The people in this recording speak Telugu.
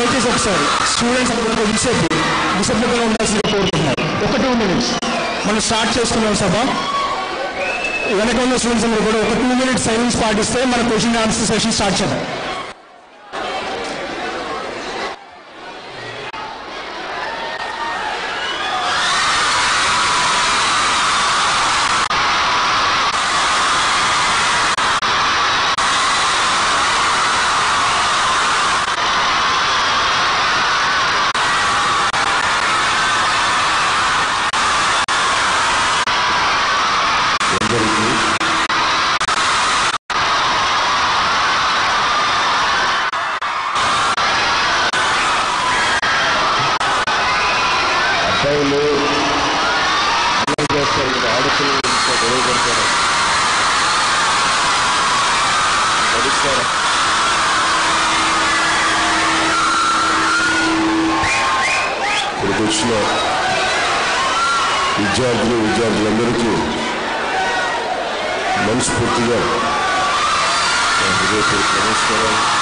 దయచేసి ఒకసారి స్టూడెంట్స్ అందరూ కొంచెంసేపు డిసిప్లిన్గా ఉండాల్సిందిగా కోరుకుంటున్నారు ఒక టూ మినిట్స్ మనం స్టార్ట్ చేసుకున్నాం సభ వెనక ఉన్న స్టూడెంట్స్ అందరూ కూడా ఒక టూ మినిట్స్ సైలెన్స్ పాటిస్తే మన క్వశ్చన్ ఆన్సర్ సెషన్ స్టార్ట్ చేద్దాం అందరికీ అబ్బాయిలు అల్లరి చేస్తారు కదా ఆడపిల్లలు ఇంట్లో గొడవ పడతారు నడుస్తారు ఇక్కడికి వచ్చిన విద్యార్థులు విద్యార్థులందరికీ మనస్ఫూర్తిగా నా హృదయపూర్వక నమస్కారాలు